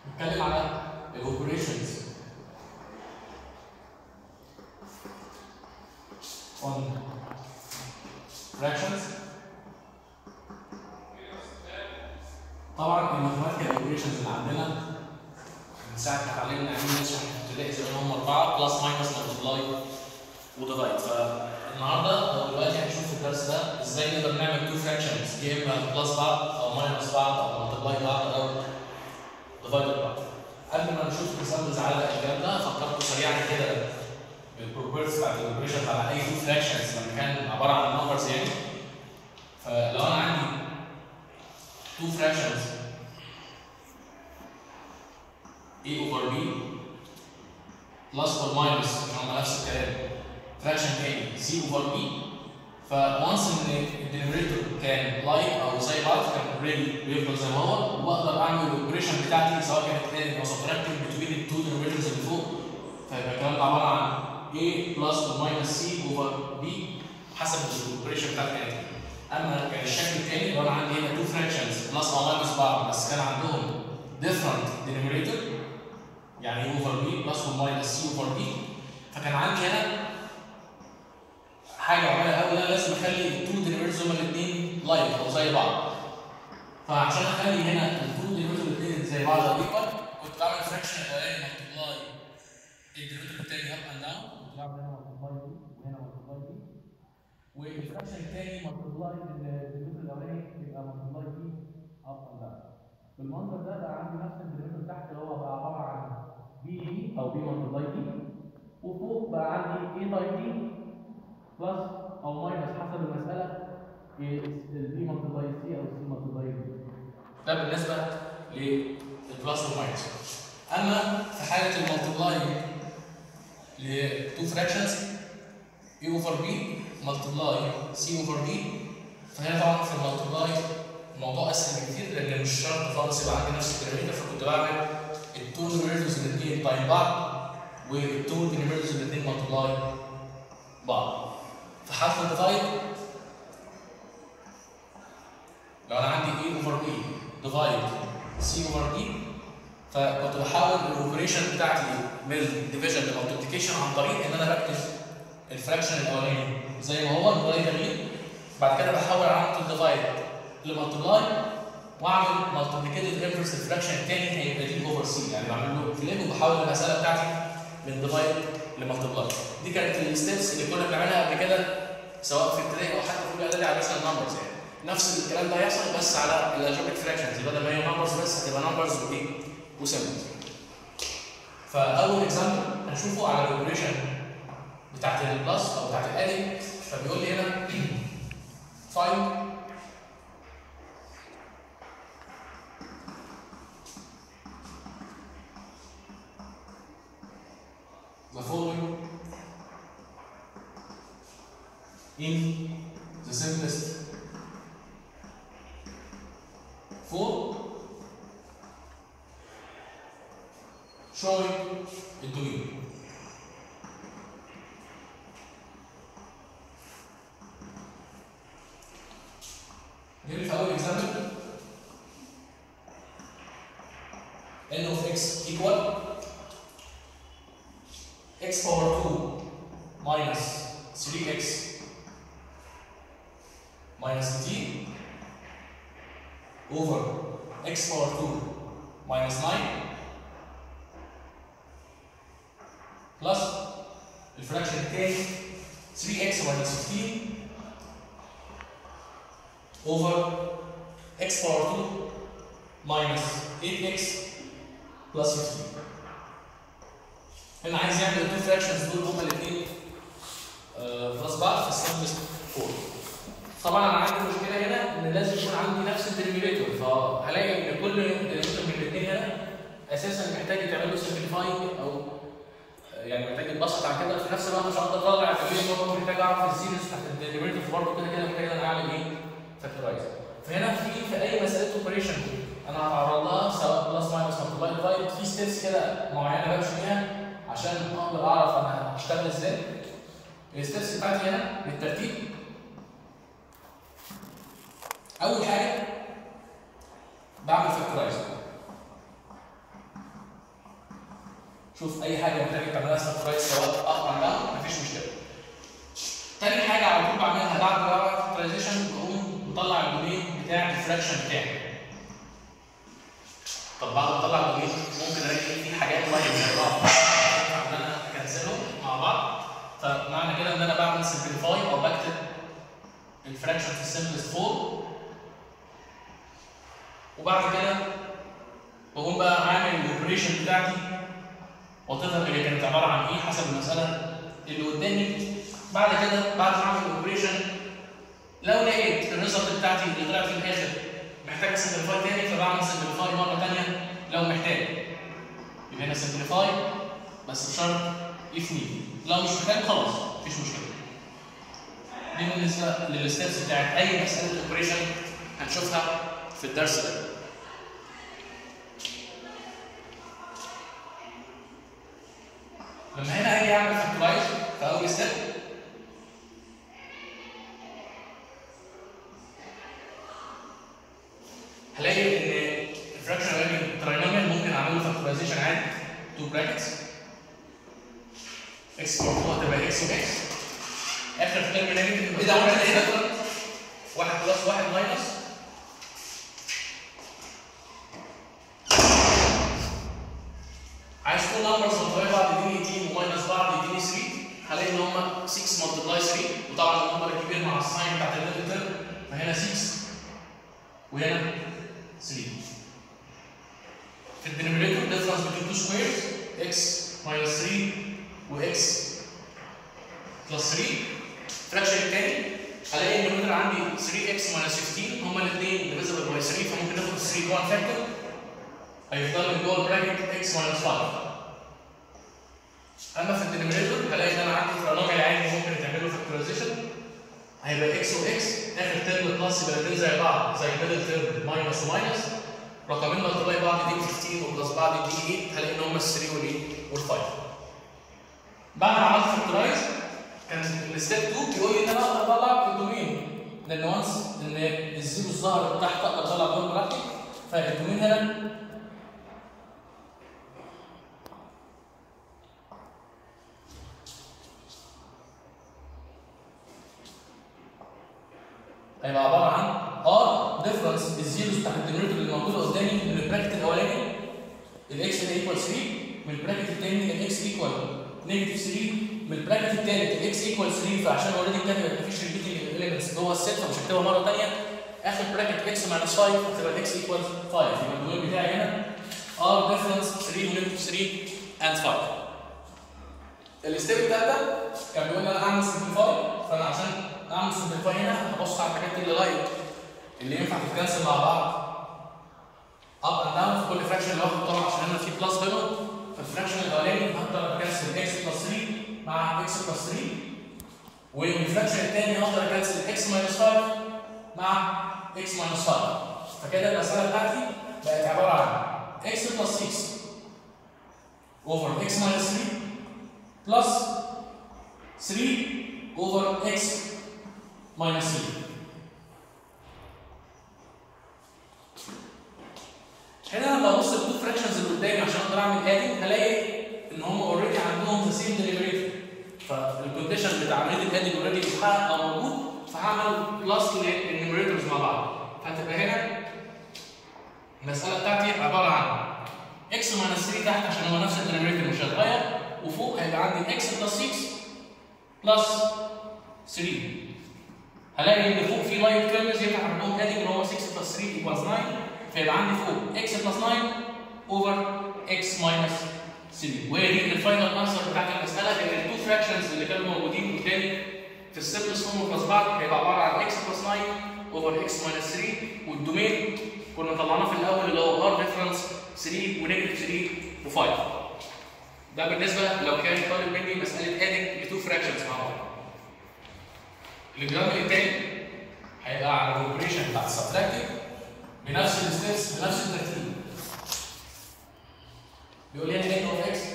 نتكلم على الاوبريشنز on fractions طبعا الماثيماتيكال اوبريشنز اللي عندنا من ساعه ما اتعلمنا علم نشرح في ابتدائي زي ما هم اربعه بلس ماينس ملتبلاي وديفايد فالنهارده او دلوقتي هنشوف في الدرس ده ازاي نقدر نعمل تو فراكشنز يا اما بلس بعض او ماينس بعض او ملتبلاي بعض او ديفايد بعض قبل ما نشوف نسمز على الكلام ده فكرت سريعا كده بالبروبرتيز بتاعت الاوبريشنز على اي تو فراكشنز لما كان عباره عن نمبرز يعني فلو انا عندي two fractions a over b plus or minus عشان هم نفس الكلام fraction تاني c over b فونس ان الدينوميريتور كان لايك او زي بعض كان اوريدي بيفضل زي ما هو واقدر اعمل الاوبريشن بتاعتي سواء كانت ادنج او سبتراكتنج بتوين التو دينوميريتورز اللي فوق فيبقى الكلام ده عباره عن a plus or minus c over b حسب الاوبريشن بتاعتي كانت ايه اما كان الشكل الثاني لو انا عندي هنا تو فرانشنز بلس او ماينس بعض بس كان عندهم different denominator يعني اوفر بي بلس وماينس سي اوفر بي فكان عندي هنا حاجه معينه قوي انا لازم اخلي التو دينوميرتورز هما الاثنين لايك او زي بعض فعشان اخلي هنا التو دينوميرتورز الاثنين زي بعض او ايكوال كنت بعمل فراكشن الاولاني ملتبلاي الدينوميرتور الثاني اب اند داون كنت بعمل هنا ملتبلاي دي وهنا ملتبلاي دي والفراكشن الثاني ملتبلاي الدينوميتور الاولاني يبقى ملتبلاي دي اب اند داون بالمنظر ده بقى عندي نفس الدينوميتور تحت اللي هو بقى عباره عن بي دي او بي ملتبلاي دي وفوق بقى عندي اي تايم دي بلس او ماينس حسب المساله البي ملتبلاي سي او سي ملتبلاي دي ده بالنسبه للبلس والماينس اما في حاله الملتبلاي لتو فراكشنز اي اوفر بي ملتبلاي سي اوفر بي فهنا طبعا في الملتبلاي الموضوع اسهل بكتير لان مش شرط خالص يبقى عندي نفس الديناميتر فكنت بعمل التو ديناميترز الاثنين تايم بعض والتو ديناميترز الاثنين ملتبلاي بعض في حالة الديفايد لو انا عندي اي اوفر بي ديفايد سي اوفر بي فكنت بحاول الاوبريشن بتاعتي من الديفيجن للمالتيبيكيشن عن طريق ان انا بكتب الفراكشن الاولاني زي ما هو من غير تغيير بعد كده بحاول اعمل الديفايد لمالتبلاي واعمل مالتيبيكيتد انفرس الفراكشن الثاني هيبقى دي اوفر سي يعني بعمل له فليب وبحول المساله بتاعتي من ديفايد لمالتبلاي دي كانت الستبس اللي كنا بنعملها قبل كده سواء في ابتدائي او حتى في اولى اعدادي على مثلا نمبرز يعني نفس الكلام ده هيحصل بس على الالجبريك فراكشنز بدل ما هي نمبرز بس هتبقى نمبرز وايه وسيمبلز فاول اكزامبل هنشوفه على الاوبريشن بتاعت البلس او بتاعت الادي فبيقول لي هنا find the following in the simplest form showing it to you. جيب في اول اكزامبل n of x equal x power 2 minus 3x minus t over x power 2 minus 9 plus الفراكشن الثاني 3x minus 15 over x power 2 minus 8x plus 15 هنا عايز يعمل التو فراكشنز دول هما الاثنين بلس بعض في السمبلست فور طبعا انا عندي مشكله هنا ان لازم يكون عندي نفس الديريميتور فهلاقي ان كل ديريميتور من الاثنين هنا اساسا محتاج يتعمل له سمبليفاينج او يعني محتاج يتبسط عن كده في نفس الوقت مش هقدر اطلع الكميه برضه محتاج اعرف السيريز بتاعت الديريميتور برضه كده كده محتاج ان انا اعمل ايه؟ فاكتورايز فهنا في في اي مساله اوبريشن انا هتعرض لها سواء بلس ماينس مالتبلاي ديفايد في ستيبس كده معينه بمشي بيها عشان اقدر اعرف انا هشتغل ازاي الستبس بتاعتي هنا بالترتيب اول حاجه بعمل فاكتورايز شوف اي حاجه محتاج تعملها سبرايز سواء اب او داون مفيش مشكله تاني حاجه على طول بعملها بعد ما بعمل فاكتورايزيشن بقوم مطلع الدومين بتاع الفراكشن بتاعي طب بعد ما اطلع الدومين ممكن الاقي في حاجات لاين زي بعض ينفع ان انا اكنسلهم مع بعض فمعنى كده ان انا بعمل سمبليفاي او بكتب الفراكشن في السمبلست فورم وبعد كده بقوم بقى عامل الاوبريشن بتاعتي وتظهر اللي كانت عباره عن ايه حسب المساله اللي قدامي بعد كده بعد ما اعمل الاوبريشن لو لقيت الريزلت بتاعتي اللي طلعت في الاخر محتاج سمبليفاي تاني فبعمل سمبليفاي مره تانيه لو محتاج يبقى هنا سمبليفاي بس بشرط اثنين لو مش محتاج خلاص مفيش مشكله دي بالنسبه للستبس بتاعت اي مساله اوبريشن هنشوفها في الدرس ده لما هنا اجي اعمل فاكتورايز في اول ستيب هلاقي ان الفراكشن اولاني تراينوميال ممكن اعمل له فاكتورايزيشن عادي تو براكتس اكس مفتوحه هتبقى اكس واكس اخر ترم نيجاتيف ايه ده عملت ايه ده؟ واحد بلس واحد ماينس عايز كل نمبرز ملتبلاي بعض يديني 18 وماينس بعض يديني 3 هلاقي ان هم 6 ملتبلاي 3 وطبعا النمبر الكبير مع الساين بتاعت الميدل ترم فهنا 6 وهنا 3 في الدينومينيتور difference between two squares x minus 3 و x plus 3 فراكشن التاني هلاقي ان النيوميريتور عندي 3x minus 15 هما الاثنين divisible by 3 فممكن ناخد 3 1 فاكتور هيفضل لي جوه البراكت x minus 5 اما في الدينومينيتور هلاقي ان انا عندي ترانوميال عادي ممكن يتعمل له فاكتورايزيشن هيبقى x و x اخر ترم بلس يبقى الاثنين زي بعض زي الميدل ترم ماينس وماينس رقمين ملتبلاي بعض يديني 15 وبلس بعض يديني 8 هلاقي ان هم ال 3 والايه وال5 بعد ما عملت فاكتورايز كان الستيب 2 بيقول لي ان انا اقدر اطلع الدومين لان وانس ان الزيرو الظاهر تحت اقدر اطلع دول براحتي فالدومين هنا هيبقى عباره عن ار ديفرنس الزيروز بتاعت الدينومينيتور اللي موجوده قدامي من البراكت الاولاني الاكس ده ايكوال 3 من البراكت الثاني الاكس ايكوال نيجاتيف 3 من البراكت الثالث الاكس ايكوال 3 فعشان اوريدي كاتب مفيش ريبيتنج اليمنتس جوه الست فمش هكتبها مره ثانيه اخر براكت اكس ماينس 5 هتبقى الاكس ايكوال 5 يبقى الدومين بتاعي هنا ار ديفرنس 3 ونيجاتيف 3 اند 5 الستيب الثالثه كان بيقول لي انا اعمل سمبليفاي فانا عشان اعمل سمبليفاي هنا هبص على الحاجات اللي لايك اللي ينفع تتكنسل مع بعض اب اند داون في كل فراكشن اللي واخد طبعا عشان هنا في بلس بينهم فالفراكشن الاولاني هقدر اكنسل اكس بلس 3 مع اكس بلس 3 والفراكشن الثاني هقدر اكنسل اكس ماينس 5 مع اكس ماينس 5 فكده المساله بتاعتي بقت عباره عن اكس بلس 6 اوفر اكس ماينس 3 بلس 3 اوفر اكس ماينس 3 هنا لما ابص للتو فراكشنز اللي قدامي عشان اقدر اعمل ادنج هلاقي ان هم اوريدي عندهم ذا سيم ديليفريتور فالكونديشن بتاع عمليه الادنج اوريدي بيتحقق او موجود فهعمل بلس للنيوميريتورز مع بعض فهتبقى هنا المساله بتاعتي عباره عن اكس ماينس 3 تحت عشان هو نفس الدينوميريتور مش هيتغير وفوق هيبقى عندي اكس بلس 6 بلس 3 هلاقي ان فوق في لاين كيرفز ينفع عندهم ادنج اللي هو 6 بلس 3 ايكوالز 9 فيبقى عندي فوق x بلس 9 اوفر x ماينس 3 وهي دي الفاينل انسر بتاعت المساله ان التو فراكشنز اللي كانوا موجودين قدامي في السمبلس فورم بلس بعض هيبقى عباره عن x بلس 9 اوفر x ماينس 3 والدومين كنا طلعناه في الاول اللي هو ار ديفرنس 3 ونيجاتيف 3 و5 ده بالنسبه لو كان طالب مني مساله ادنج لتو فراكشنز مع بعض الاكزامبل الثاني هيبقى على الاوبريشن بتاع السبتراكتيف بنفس الستبس بنفس الترتيب بيقول لي هنا اوف اكس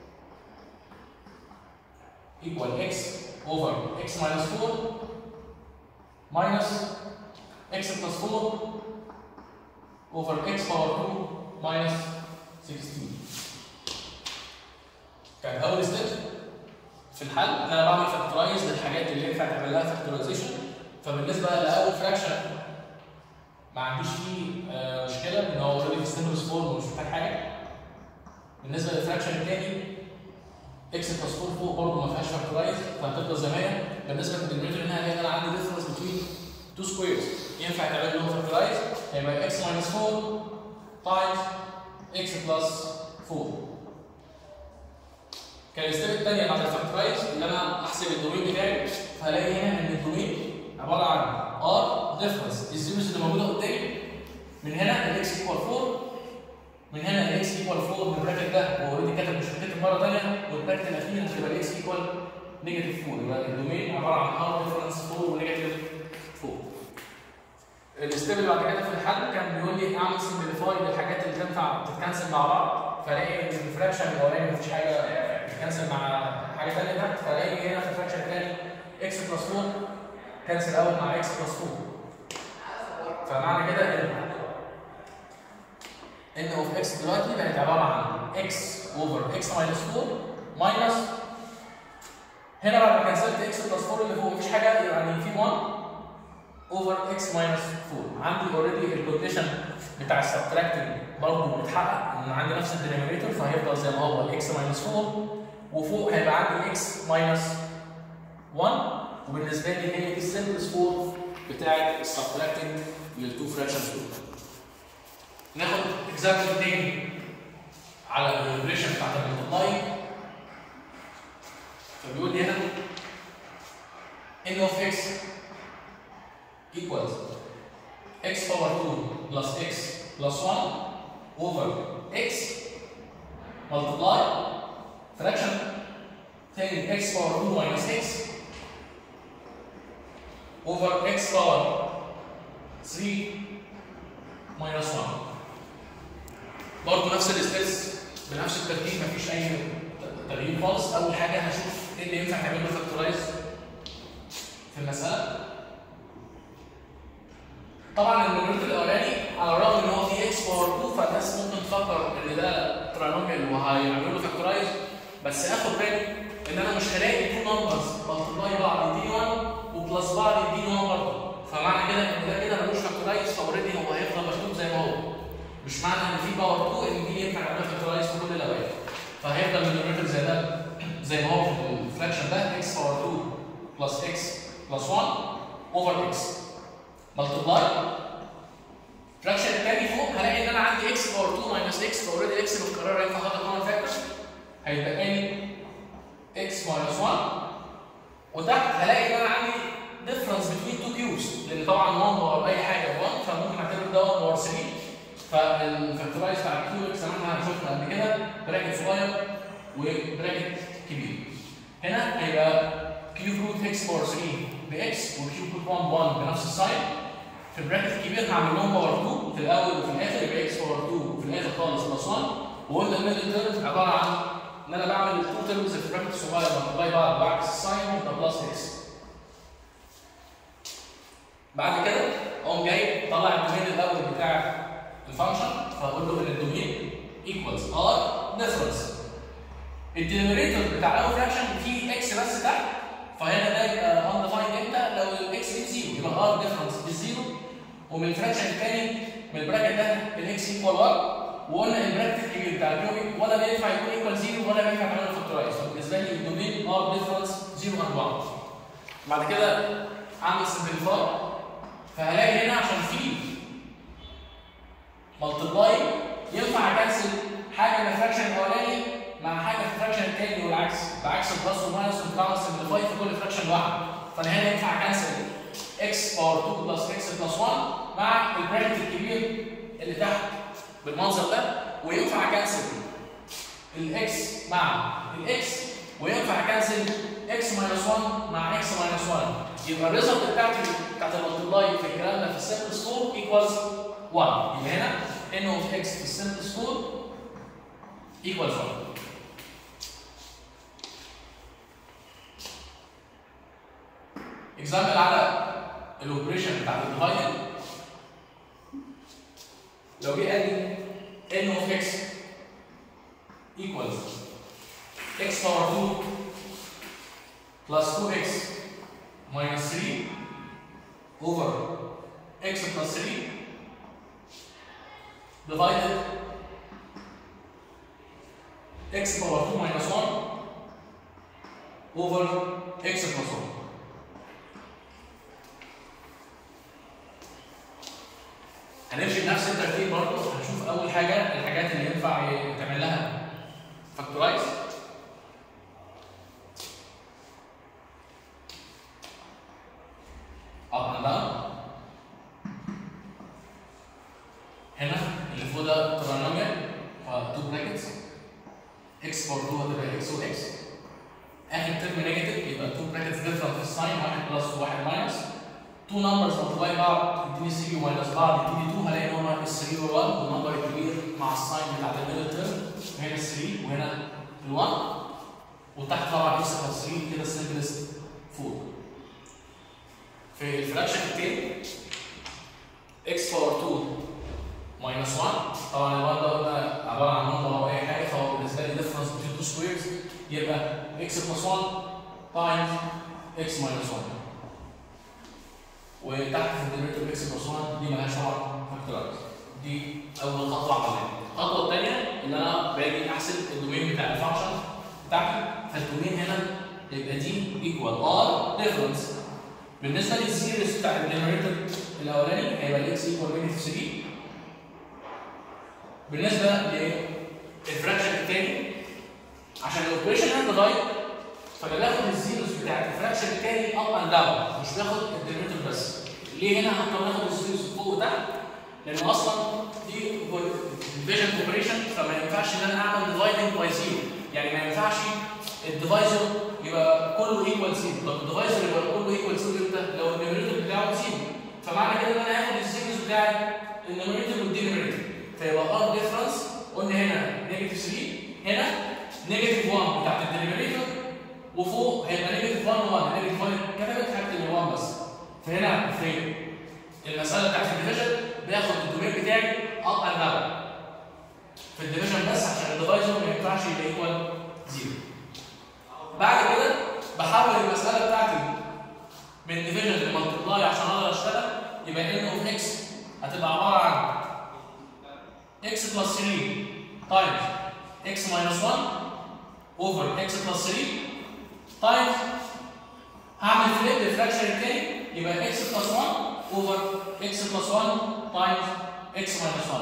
equal x over x minus 4 minus x plus 4 over x power 2 minus 16 حاجه اول ستيب في الحل ان انا بعمل فاكتورايز للحاجات اللي ينفع تعمل لها فاكتورايزيشن فبالنسبه لاول فراكشن ما عنديش فيه آه، مشكله ان هو اوريدي في ستيبلس فورم ومش محتاج حاجه بالنسبه للفراكشن الثاني اكس بلس 4 فوق برضه ما فيهاش فاكتورايز فهتفضل زي ما هي بالنسبه للدينوميتور هنا هلاقي ان انا عندي ديفرنس بين تو سكويرز ينفع تعمل له فاكتورايز هيبقى اكس ماينس 4 تايمز اكس بلس 4 كان الستيب الثانيه بعد الفاكتورايز ان انا احسب الدومين بتاعي فهلاقي هنا ان الدومين عباره عن ار ديفرنس الزيروز اللي موجوده قدامي من هنا الاكس ايكوال 4 من هنا الاكس ايكوال 4 من البراكت ده هو اوريدي كاتب مش كاتب مره ثانيه والبراكت الاخير هتبقى الاكس ايكوال نيجاتيف 4 يبقى الدومين عباره عن ار ديفرنس 4 ونيجاتيف 4 الستيب اللي بعد كده في الحل كان بيقول لي اعمل سمبليفاي للحاجات اللي تنفع تتكنسل مع بعض فلاقي ان الفراكشن الاولاني مفيش حاجه تتكنسل مع حاجه ثانيه تحت فلاقي هنا في الفراكشن الثاني اكس بلس 4 كنسل اوت مع اكس بلس 4 فمعنى كده ان ان اوف اكس دلوقتي بقت عباره عن اكس اوفر اكس ماينس 4 ماينس هنا بعد ما كنسلت اكس بلس 4 اللي فوق مفيش حاجه يعني في 1 اوفر اكس ماينس 4 عندي اوريدي الكونديشن بتاع السبتراكتنج برضه متحقق ان عندي نفس الديناميتور فهيفضل زي ما هو الاكس ماينس 4 وفوق هيبقى عندي اكس ماينس 1 وبالنسبه لي هي دي السمبلس فورم بتاعت السبتراكتنج للتو فراكشنز دول ناخد اكزامبل تاني على الريليشن بتاعت الملتبلاي فبيقول لي هنا ان اوف اكس equals x power 2 plus x plus 1 over x multiply fraction تاني x power 2 minus x over x power 3 minus 1 برضه نفس الستيبس بنفس الترتيب مفيش اي تغيير خالص اول حاجه هشوف ايه اللي ينفع تعمل له فاكتورايز في المساله طبعا النمرة الاولاني على الرغم ان هو فيه اكس باور 2 فالناس ممكن تفكر ان ده ترانوميال وهيعملوا له فاكتورايز بس اخد بالي ان انا مش هلاقي تو نمبرز ملتبلاي بعض يديني 1 وبلس بعض يديني 1 برضه فمعنى كده ان ده كده ملوش فاكتورايز فاوريدي هو هيفضل مكتوب زي ما هو مش معنى ان في باور 2 ان دي ينفع يعمل فاكتورايز في كل الاوقات فهيفضل النيوميريتور زي ده زي ما هو في الفراكشن ده اكس باور 2 بلس اكس بلس 1 اوفر اكس ملتبلاي فراكشن الثاني فوق هلاقي ان انا عندي اكس باور 2 ماينس اكس فاوريدي اكس متكرره ينفع احط كومن فاكتور هيبقى لي اكس ماينس 1 وتحت هلاقي ان انا عندي ديفرنس بين تو كيوبس لان طبعا 1 باور اي حاجه ب 1 فممكن اعتبر ده 1 باور 3 فالفاكتورايز بتاع الكيو اكس زي ما احنا شفنا قبل كده براكت صغير وبراكت كبير هنا هيبقى كيوب روت اكس باور 3 باكس وكيوب روت 1 1 بنفس الساين في البراكت الكبير هعمل لهم باور 2 في الاول وفي الاخر يبقى اكس باور 2 وفي الاخر خالص بلس 1 وقلنا الميدل تيرم عباره عن ان انا بعمل التو تيرمز في البراكت الصغير ملتبلاي بعض بعكس الساين يبقى بلس اكس بعد كده اقوم جاي طلع الدومين الاول بتاع الفانكشن فاقول له ان الدومين ايكوالز ار ديفرنس الدينوميريتور بتاع اول فراكشن فيه اكس بس تحت فهنا ده يبقى undefined امتى لو الاكس دي بزيرو يبقى ار ديفرنس بالزيرو ومن الفراكشن الثاني من البراكت ده الاكس ايكوال 1 وقلنا البراكت الكبير بتاع الكيوبيك ولا بينفع يكون ايكوال زيرو ولا بينفع تعمل فاكتورايز فبالنسبه لي الدومين ار ديفرنس 0 4 بعد كده اعمل سمبليفاي فهلاقي هنا عشان في ملتبلاي ينفع اكنسل حاجه من الفراكشن الاولاني مع حاجه في الفراكشن الثاني والعكس بعكس البلس والماينس وبتعمل سمبليفاي في كل فراكشن لوحده فانا هنا ينفع اكنسل اكس باور 2 بلس اكس بلس 1 مع البراكت الكبير اللي تحت بالمنظر ده وينفع اكنسل الاكس مع الاكس وينفع اكنسل اكس ماينس 1 مع اكس ماينس 1 يبقى الريزلت بتاعتي بتاعت الملتبلاي في الكلام ده في السمبل فورم ايكوالز 1 يبقى هنا ان اوف اكس في السمبل فورم ايكوالز 1 اكزامبل على الاوبريشن بتاعت الديفايد لو جه قال لي ان اوف اكس ايكوالز x power 2 plus 2x minus 3 over x plus 3 divided x power 2 minus 1 over x plus 1 هنمشي بنفس الترتيب برضه هنشوف اول حاجه الحاجات اللي ينفع تعمل لها فاكتورايز up and down هنا اللي فوق ده ترانوميال ف 2 براكتس x باور 2 هتبقى x و x اخر ترم نيجاتيف يبقى 2 براكتس ديفرنت في الساين 1 بلس و1 ماينس 2 نمبرز ملتبلاي بعض يديني 3 وماينس بعض يديني 2 هلاقي ان هما 3 و1 والنمبر الكبير مع الساين بتاع الميدل ترم هنا 3 وهنا ال1 وتحت طبعا x بلس 3 كده السمبلست 4 في الفراكشن التاني x باور 2 ماينس 1 طبعا ال 1 ده قلنا عباره عن نمبر او اي حاجه فهو بالنسبه لي ديفرنس بين تو سكويرز يبقى x بلس 1 تايمز x ماينس 1 وتحت في الديريفيتيف اكس بلس 1 دي مالهاش طبعا فاكتورايز دي اول خطوه عملناها الخطوه الثانيه ان انا باجي احسب الدومين بتاع الفانكشن بتاعتي فالدومين هنا يبقى دي ايكوال ار ديفرنس بالنسبه للسيريز بتاع الدينوميريتور الاولاني هيبقى الاكس ايكوال نيجاتيف 3 بالنسبه للفراكشن الثاني عشان الاوبريشن هنا اتغير فانا باخد الزيروز بتاعت الفراكشن الثاني اب اند داون مش باخد الديريفيتيف بس ليه هنا هضطر اخد الزيروز فوق وتحت لان اصلا دي ديفيجن اوبريشن فما ينفعش ان انا اعمل ديفايدنج باي زيرو يعني ما ينفعش الديفايزر يبقى كله ايكوال زيرو طب الديفايزر يبقى كله ايكوال زيرو امتى؟ لو النيوميريتور بتاعه زيرو فمعنى كده ان انا هاخد الزيروز بتاعت النيوميريتور والدينوميريتور فيبقى ار ديفرنس قلنا هنا نيجاتيف 3 هنا نيجاتيف 1 بتاعت الدينوميريتور وفوق هيبقى نيجاتيف 1 1 نيجاتيف 1 كتبت هكتب 1 بس فهنا في المساله بتاعت الديفيجن باخد الدومين بتاعي اب اند داون في الديفيجن بس عشان الديفايزر ما ينفعش يبقى ايكوال زيرو بعد كده بحول المساله بتاعتي من ديفيجن لمالتبلاي عشان اقدر اشتغل يبقى ان اوف اكس هتبقى عباره عن x بلس 3 تايمز x ماينس 1 اوفر x بلس 3 تايمز هعمل فليب للفراكشن الثاني يبقى x بلس 1 اوفر x بلس 1 تايمز x ماينس 1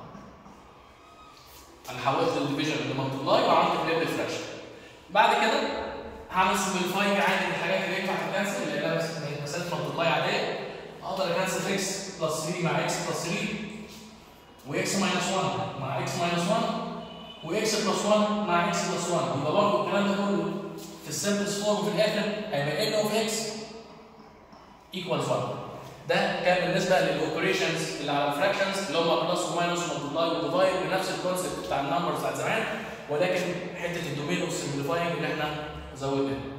انا حولت الديفيجن لمالتبلاي وعملت فليب للفراكشن بعد كده هعمل سمبليفاينج عادي للحاجات اللي ينفع تتكنسل اللي هي بس مساله مالتبلاي عاديه اقدر اكنسل x بلس 3 مع x بلس 3 واكس ماينس 1 مع اكس ماينس 1 واكس بلس 1 مع اكس بلس 1 يبقى برضه الكلام ده كله في السمبلس فورم في الاخر هيبقى ان اوف اكس ايكوالز 1 ده كان بالنسبه للاوبريشنز اللي على الفراكشنز اللي هم بلس وماينس وملتبلاي وديفايد بنفس الكونسيبت بتاع النمبرز بتاعت زمان ولكن حته الدومين اوف سمبليفاينج اللي احنا زودناها